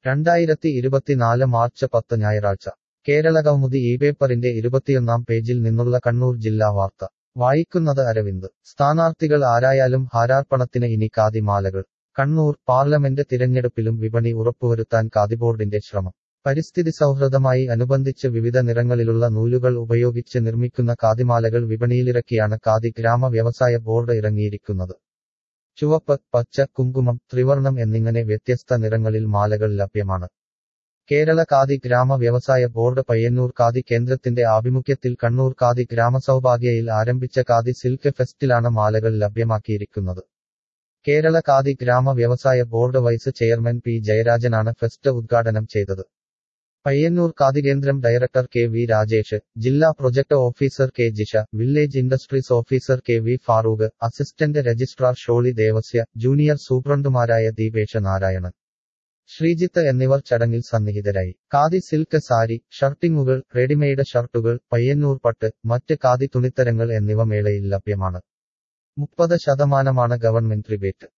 രണ്ടായിരത്തി ഇരുപത്തിനാല് മാർച്ച് പത്ത് ഞായറാഴ്ച കേരളകൗമുദി ഈ പേപ്പറിന്റെ ഇരുപത്തിയൊന്നാം പേജിൽ നിന്നുള്ള കണ്ണൂർ ജില്ലാ വാർത്ത വായിക്കുന്നത് അരവിന്ദ് സ്ഥാനാർത്ഥികൾ ആരായാലും ഹാരാർപ്പണത്തിന് ഇനി കാതിമാലകൾ കണ്ണൂർ പാർലമെന്റ് തിരഞ്ഞെടുപ്പിലും വിപണി ഉറപ്പുവരുത്താൻ കാതിബോർഡിന്റെ ശ്രമം പരിസ്ഥിതി സൗഹൃദമായി അനുബന്ധിച്ച് വിവിധ നിറങ്ങളിലുള്ള നൂലുകൾ ഉപയോഗിച്ച് നിർമ്മിക്കുന്ന കാതിമാലകൾ വിപണിയിലിറക്കിയാണ് കാതി ഗ്രാമ വ്യവസായ ബോർഡ് ഇറങ്ങിയിരിക്കുന്നത് ചുവപ്പ് പച്ച കുങ്കുമം ത്രിവർണം എന്നിങ്ങനെ വ്യത്യസ്ത നിറങ്ങളിൽ മാലകൾ ലഭ്യമാണ് കേരള കാതി ഗ്രാമ വ്യവസായ ബോർഡ് പയ്യന്നൂർ കാതി കേന്ദ്രത്തിന്റെ ആഭിമുഖ്യത്തിൽ കണ്ണൂർ കാതി ഗ്രാമസൗഭാഗ്യയിൽ ആരംഭിച്ച കാതി സിൽക്ക് ഫെസ്റ്റിലാണ് മാലകൾ ലഭ്യമാക്കിയിരിക്കുന്നത് കേരള കാതി ഗ്രാമ വ്യവസായ ബോർഡ് വൈസ് ചെയർമാൻ പി ജയരാജനാണ് ഫെസ്റ്റ് ഉദ്ഘാടനം ചെയ്തത് പയ്യന്നൂർ കാതികേന്ദ്രം ഡയറക്ടർ കെ വി രാജേഷ് ജില്ലാ project officer K Jisha village industries officer K V Farooq assistant registrar Sholy Devasya junior സൂപ്രണ്ടുമാരായ ദീപേഷ നാരായണൻ ശ്രീജിത്ത് എന്നിവർ ചടങ്ങിൽ സന്നിഹിതരായി കാതി സിൽക്ക് സാരി ഷർട്ടിങ്ങുകൾ റെഡിമെയ്ഡ് ഷർട്ടുകൾ പയ്യന്നൂർ പട്ട് മറ്റ് കാതി തുണിത്തരങ്ങൾ എന്നിവ മേളയിൽ ലഭ്യമാണ് മുപ്പത് ശതമാനമാണ് ഗവൺമെന്റ് റിബേറ്റ്